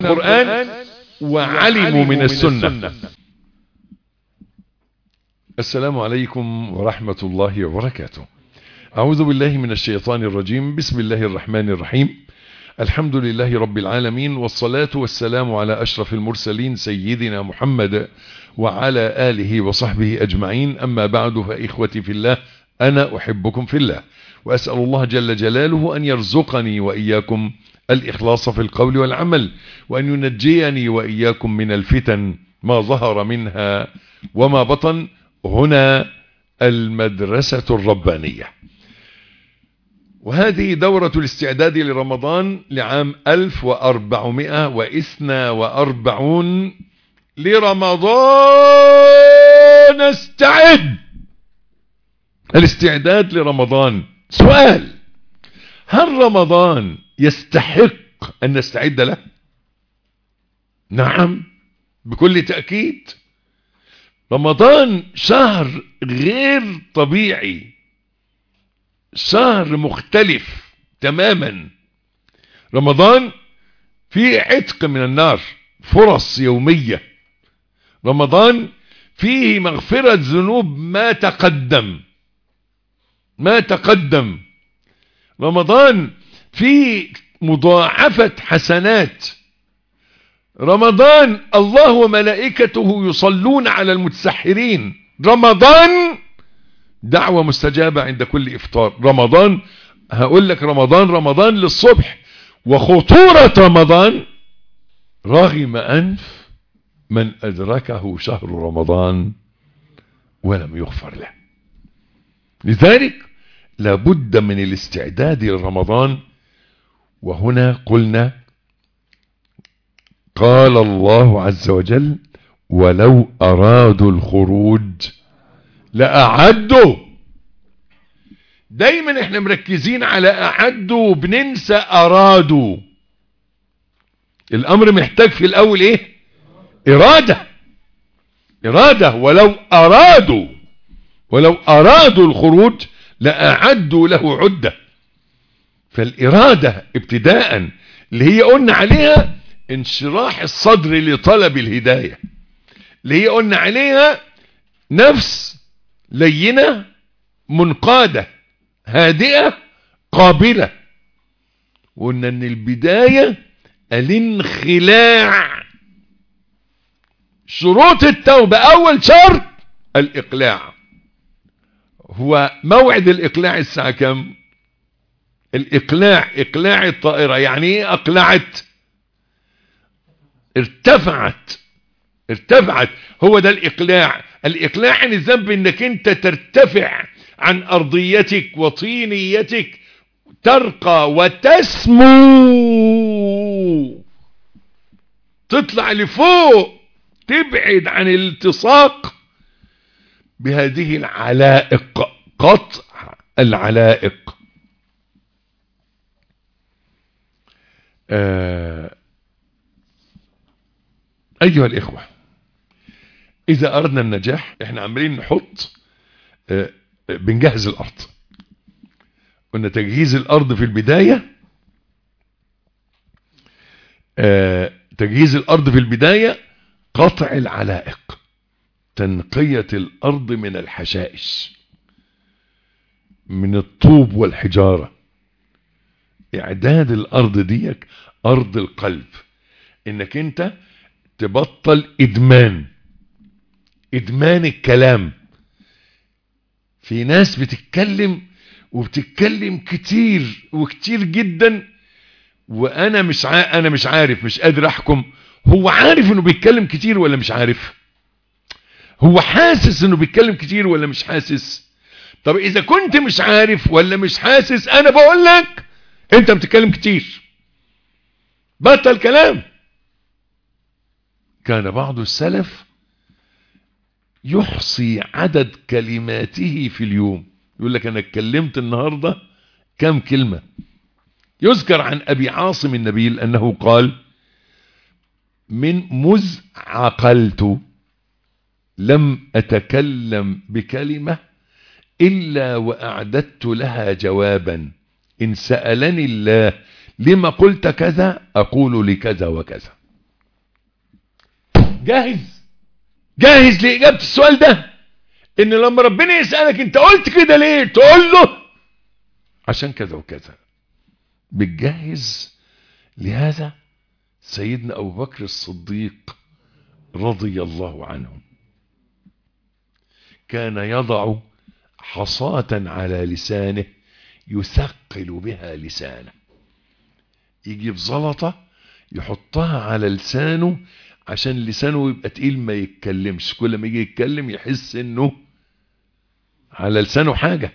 القرآن وعلموا من السنة السلام عليكم ورحمة الله وبركاته أعوذ بالله من الشيطان الرجيم بسم الله الرحمن الرحيم الحمد لله رب العالمين والصلاة والسلام على أشرف المرسلين سيدنا محمد وعلى آله وصحبه أجمعين أما بعد فإخوتي في الله أنا أحبكم في الله وأسأل الله جل جلاله أن يرزقني وإياكم الإخلاص في القول والعمل وأن ينجيني وإياكم من الفتن ما ظهر منها وما بطن هنا المدرسة الربانية وهذه دورة الاستعداد لرمضان لعام 1442 لرمضان استعد الاستعداد لرمضان سؤال هل رمضان يستحق أن نستعد له نعم بكل تأكيد رمضان شهر غير طبيعي شهر مختلف تماما رمضان فيه عتق من النار فرص يومية رمضان فيه مغفرة ذنوب ما تقدم ما تقدم رمضان فيه مضاعفة حسنات رمضان الله وملائكته يصلون على المتسحرين رمضان دعوة مستجابة عند كل افطار رمضان هقول لك رمضان رمضان للصبح وخطورة رمضان رغم أنف من أدركه شهر رمضان ولم يغفر له لذلك لابد من الاستعداد لرمضان وهنا قلنا قال الله عز وجل ولو أرادوا الخروج لأعدوا دايما احنا مركزين على أعدوا بننسى أرادوا الأمر محتاج في الأول ايه إرادة إرادة ولو أرادوا ولو أرادوا الخروج لأعدوا له عدة فالإرادة ابتداء اللي هي قلنا عليها انشراح الصدر لطلب الهداية اللي هي قلنا عليها نفس لينة منقادة هادئة قابلة وقلنا ان البداية الانخلاع شروط التوبة اول شرط الاقلاع هو موعد الاقلاع الساعة كم الاقلاع اقلاع الطائرة يعني ايه اقلعت ارتفعت ارتفعت هو ده الاقلاع الاقلاع عن الذنب انك انت ترتفع عن ارضيتك وطينيتك ترقى وتسمو تطلع لفوق تبعد عن الالتصاق بهذه العلائق قطع العلائق آه ايها الاخوة اذا اردنا النجاح احنا عمالين نحط آه بنجهز الارض قلنا تجهيز الارض في البداية آه تجهيز الارض في البداية قطع العلائق تنقية الارض من الحشائش من الطوب والحجارة اعداد الارض ديك ارض القلب انك انت تبطل ادمان ادمان الكلام في ناس بتتكلم وبتتكلم كتير وكتير جدا وانا مش ع... انا مش عارف مش قادر احكم هو عارف انه بيتكلم كتير ولا مش عارف هو حاسس انه بيتكلم كتير ولا مش حاسس طب اذا كنت مش عارف ولا مش حاسس انا بقول لك انت بتتكلم كتير بطل كلام كان بعض السلف يحصي عدد كلماته في اليوم يقول لك انا اتكلمت النهاردة كم كلمة يذكر عن ابي عاصم النبيل انه قال من مذ عقلت لم اتكلم بكلمة الا واعددت لها جوابا ان سألني الله لما قلت كذا اقول لكذا وكذا جاهز جاهز لإجابة السؤال ده ان لما ربنا يسألك انت قلت كده ليه تقول له عشان كذا وكذا بتجهز لهذا سيدنا ابو بكر الصديق رضي الله عنه كان يضع حصاة على لسانه يثقل بها لسانه يجيب زلطة يحطها على لسانه عشان لسانه يبقى تقيل ما يتكلمش كل ما يجي يتكلم يحس انه على لسانه حاجة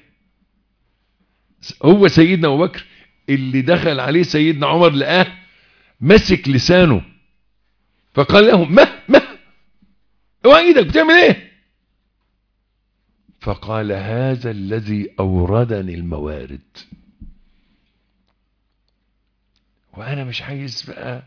هو سيدنا ابو بكر اللي دخل عليه سيدنا عمر لقاه مسك لسانه فقال له ما ما اوعى ايدك بتعمل ايه فقال هذا الذي اوردني الموارد وانا مش عايز بقى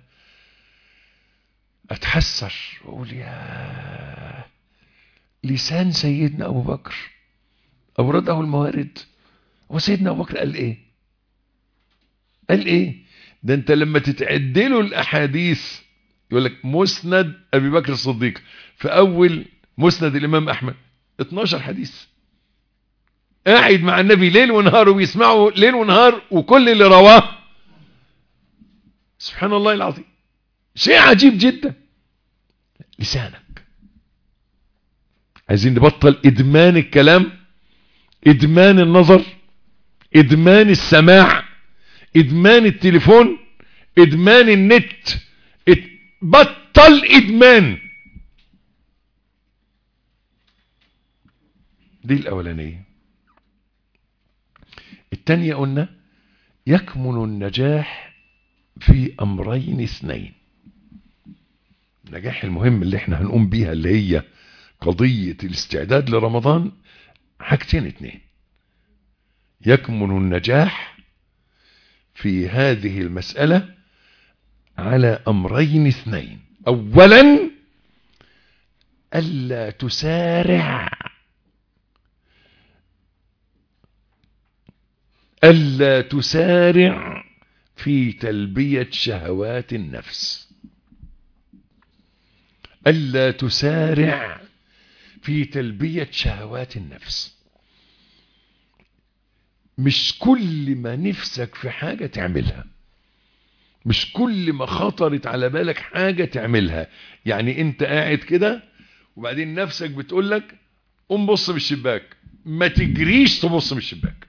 اتحسر واقول يا لسان سيدنا ابو بكر اورده الموارد وسيدنا ابو بكر قال ايه قال ايه ده انت لما تتعدله الاحاديث يقول لك مسند ابي بكر الصديق في اول مسند الامام احمد 12 حديث قاعد مع النبي ليل ونهار وبيسمعه ليل ونهار وكل اللي رواه سبحان الله العظيم شيء عجيب جدا لسانك عايزين نبطل ادمان الكلام ادمان النظر ادمان السماع ادمان التليفون ادمان النت بطل ادمان دي الاولانيه التانية قلنا يكمن النجاح في امرين اثنين النجاح المهم اللي احنا هنقوم بيها اللي هي قضية الاستعداد لرمضان حاجتين اتنين يكمن النجاح في هذه المسألة على أمرين اثنين أولا ألا تسارع ألا تسارع في تلبية شهوات النفس ألا تسارع في تلبية شهوات النفس مش كل ما نفسك في حاجة تعملها مش كل ما خطرت على بالك حاجة تعملها يعني انت قاعد كده وبعدين نفسك بتقول لك قوم بص من الشباك ما تجريش تبص من الشباك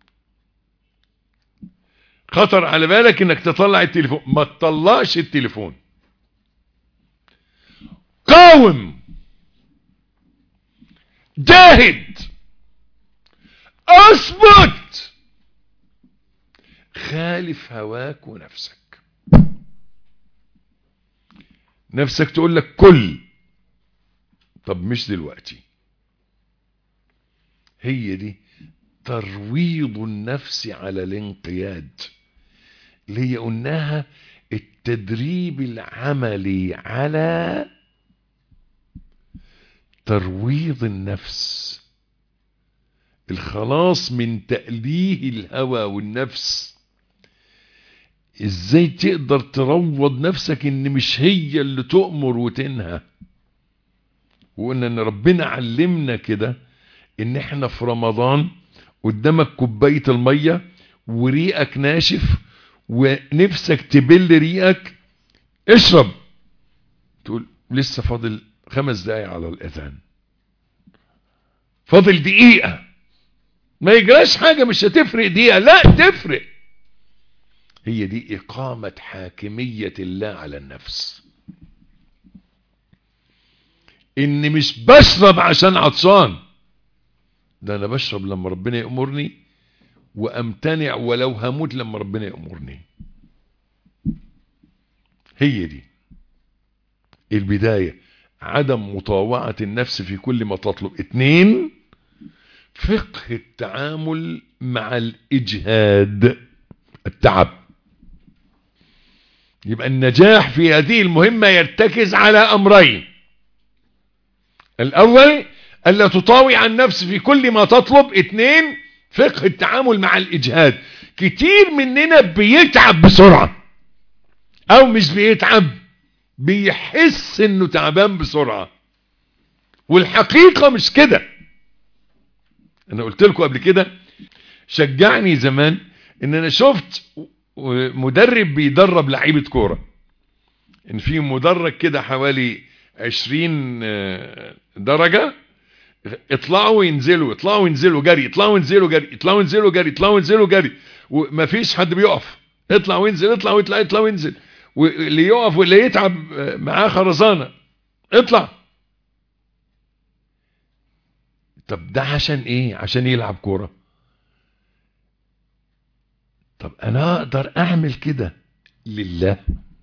خطر على بالك انك تطلع التليفون ما تطلعش التليفون قاوم جاهد اثبت خالف هواك ونفسك نفسك تقول لك كل طب مش دلوقتي هي دي ترويض النفس على الانقياد اللي هي قلناها التدريب العملي على ترويض النفس الخلاص من تأليه الهوى والنفس ازاي تقدر تروض نفسك ان مش هي اللي تؤمر وتنهى وقلنا ان ربنا علمنا كده ان احنا في رمضان قدامك كوباية المية وريقك ناشف ونفسك تبل ريقك اشرب تقول لسه فاضل خمس دقايق على الاذان فاضل دقيقة ما يجراش حاجة مش هتفرق دقيقة لا تفرق هي دي إقامة حاكمية الله على النفس إني مش بشرب عشان عطشان ده أنا بشرب لما ربنا يأمرني وأمتنع ولو هموت لما ربنا يأمرني هي دي البداية عدم مطاوعة النفس في كل ما تطلب اتنين فقه التعامل مع الإجهاد التعب يبقى النجاح في هذه المهمة يرتكز على أمرين الأول ألا تطاوع النفس في كل ما تطلب اتنين فقه التعامل مع الإجهاد كتير مننا بيتعب بسرعة أو مش بيتعب بيحس انه تعبان بسرعة والحقيقة مش كده انا قلت لكم قبل كده شجعني زمان ان انا شفت مدرب بيدرب لعيبة كورة ان في مدرج كده حوالي عشرين درجة اطلعوا وينزلوا اطلعوا وينزلوا جري اطلعوا وينزلوا جري اطلعوا وينزلوا جري اطلعوا وينزلوا جري ومفيش حد بيقف اطلع وينزل اطلع ويطلع اطلع وينزل واللي يقف واللي يتعب معاه خرزانة اطلع طب ده عشان ايه عشان يلعب كورة طب انا اقدر اعمل كده لله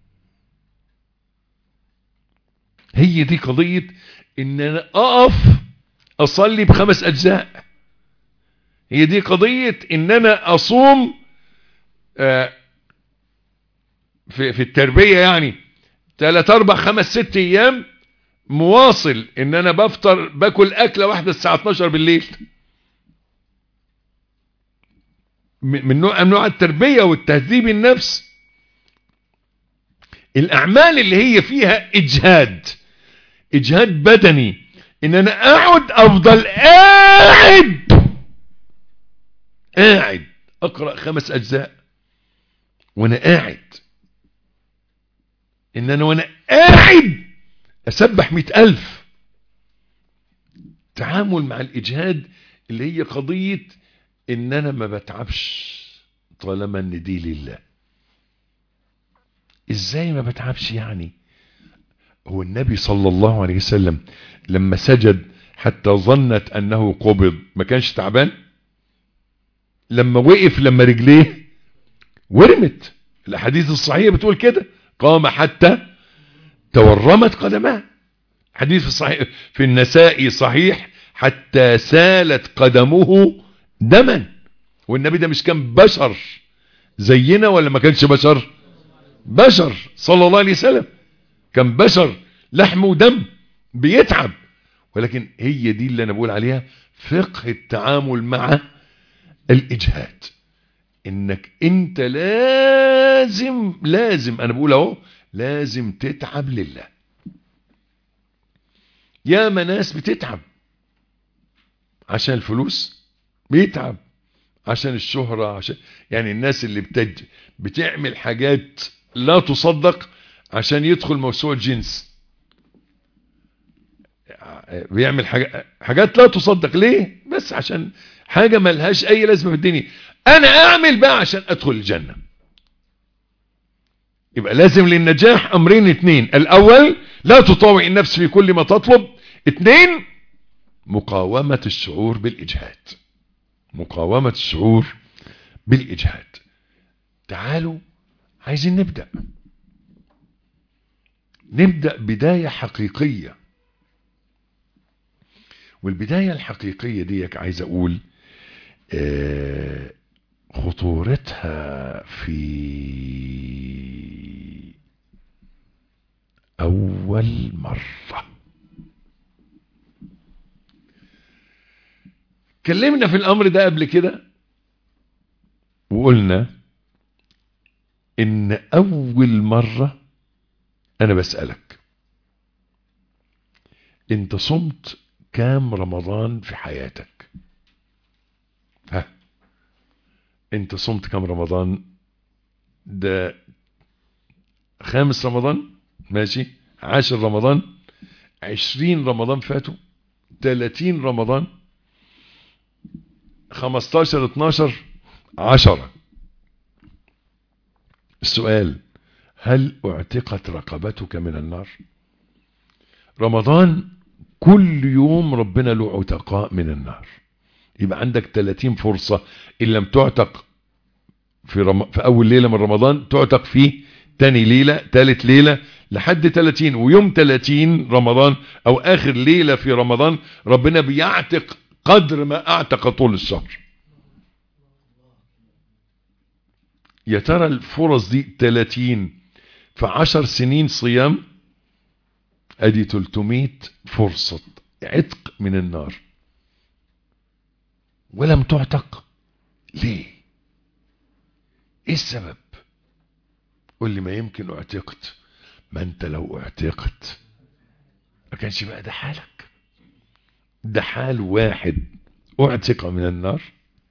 هي دي قضية ان انا اقف اصلي بخمس اجزاء هي دي قضية ان انا اصوم آه في, في التربية يعني تلات اربع خمس ست ايام مواصل ان انا بفطر باكل اكلة واحدة الساعة 12 بالليل من نوع انواع التربية والتهذيب النفس الاعمال اللي هي فيها اجهاد اجهاد بدني ان انا اقعد افضل قاعد قاعد اقرأ خمس اجزاء وانا قاعد ان انا وانا قاعد اسبح مئة الف تعامل مع الاجهاد اللي هي قضية ان انا ما بتعبش طالما ان دي لله ازاي ما بتعبش يعني هو النبي صلى الله عليه وسلم لما سجد حتى ظنت انه قبض ما كانش تعبان لما وقف لما رجليه ورمت الاحاديث الصحيحه بتقول كده قام حتى تورمت قدماه حديث صحيح في النساء صحيح حتى سالت قدمه دما والنبي ده مش كان بشر زينا ولا ما كانش بشر بشر صلى الله عليه وسلم كان بشر لحم ودم بيتعب ولكن هي دي اللي انا بقول عليها فقه التعامل مع الاجهاد انك انت لازم لازم انا بقول اهو لازم تتعب لله يا ناس بتتعب عشان الفلوس بيتعب عشان الشهرة عشان يعني الناس اللي بتج بتعمل حاجات لا تصدق عشان يدخل موسوعة جنس بيعمل حاجات لا تصدق ليه بس عشان حاجة ملهاش اي لازمة في الدنيا انا اعمل بقى عشان ادخل الجنة يبقى لازم للنجاح امرين اتنين الاول لا تطاوع النفس في كل ما تطلب اتنين مقاومة الشعور بالاجهاد مقاومة الشعور بالاجهاد تعالوا عايزين نبدأ نبدأ بداية حقيقية والبداية الحقيقية ديك عايز اقول آه خطورتها في اول مرة اتكلمنا في الامر ده قبل كده وقلنا ان اول مرة انا بسألك انت صمت كام رمضان في حياتك ها انت صمت كام رمضان ده خامس رمضان ماشي عاشر رمضان عشرين رمضان فاتوا تلاتين رمضان خمستاشر اتناشر عشرة السؤال هل اعتقت رقبتك من النار رمضان كل يوم ربنا له عتقاء من النار يبقى عندك 30 فرصة إن لم تعتق في, رم... في أول ليلة من رمضان تعتق في تاني ليلة تالت ليلة لحد 30 ويوم 30 رمضان أو آخر ليلة في رمضان ربنا بيعتق قدر ما أعتق طول الشهر يا ترى الفرص دي 30 في 10 سنين صيام ادي 300 فرصة عتق من النار ولم تعتق ليه ايه السبب قل لي ما يمكن اعتقت ما انت لو اعتقت ما كانش بقى ده حالك ده حال واحد اعتق من النار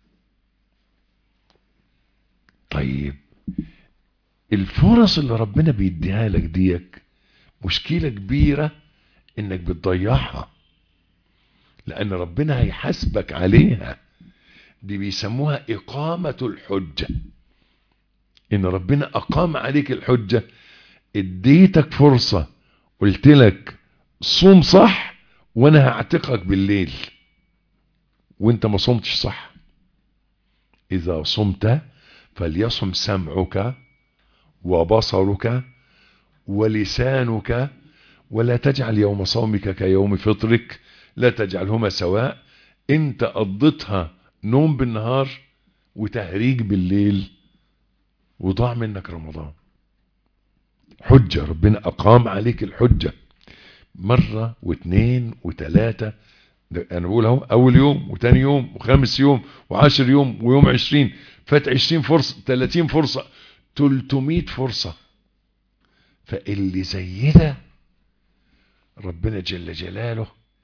طيب الفرص اللي ربنا بيديها لك ديك مشكلة كبيرة انك بتضيعها لان ربنا هيحاسبك عليها دي بيسموها اقامة الحجة ان ربنا اقام عليك الحجة اديتك فرصة قلت لك صوم صح وانا هعتقك بالليل وانت ما صمتش صح اذا صمت فليصم سمعك وبصرك ولسانك ولا تجعل يوم صومك كيوم فطرك لا تجعلهما سواء انت قضيتها نوم بالنهار وتهريج بالليل وضاع منك رمضان حجة ربنا أقام عليك الحجة مرة واثنين وثلاثة أنا بقول أهو أول يوم وثاني يوم وخامس يوم وعشر يوم ويوم عشرين فات عشرين فرصة ثلاثين فرصة تلتمية فرصة فاللي زي ده ربنا جل جلاله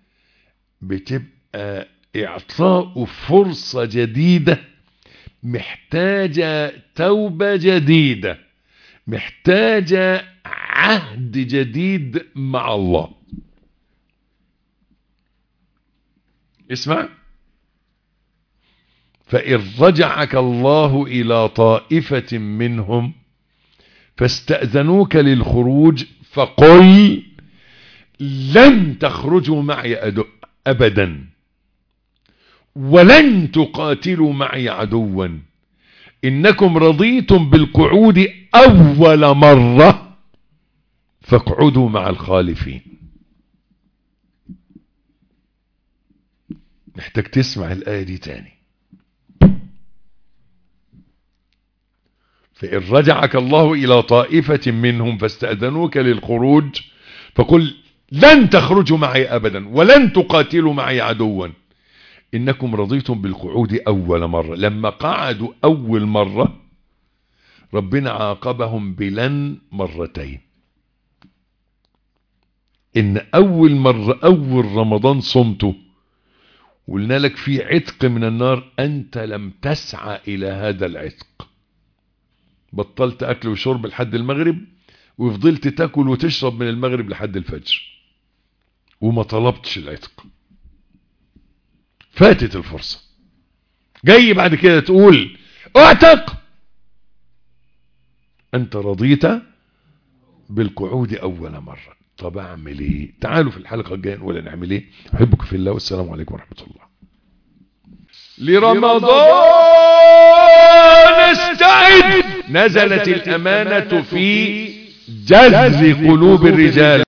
بتبقى إعطاء فرصة جديدة محتاجة توبة جديدة محتاجة عهد جديد مع الله اسمع فإن رجعك الله إلى طائفة منهم فاستأذنوك للخروج فقل لن تخرجوا معي أبدا ولن تقاتلوا معي عدوا إنكم رضيتم بالقعود أول مرة فاقعدوا مع الخالفين محتاج تسمع الآية دي تاني فإن رجعك الله إلى طائفة منهم فاستأذنوك للخروج فقل لن تخرجوا معي أبدا ولن تقاتلوا معي عدوا إنكم رضيتم بالقعود أول مرة لما قعدوا أول مرة ربنا عاقبهم بلن مرتين إن أول مرة أول رمضان صمته قلنا لك في عتق من النار أنت لم تسعى إلى هذا العتق بطلت أكل وشرب لحد المغرب وفضلت تاكل وتشرب من المغرب لحد الفجر وما طلبتش العتق فاتت الفرصة جاي بعد كده تقول اعتق انت رضيت بالقعود اول مرة طب اعمل ايه تعالوا في الحلقة الجاية نقول نعمل ايه احبك في الله والسلام عليكم ورحمة الله لرمضان استعد نزلت الامانة في جذب قلوب الرجال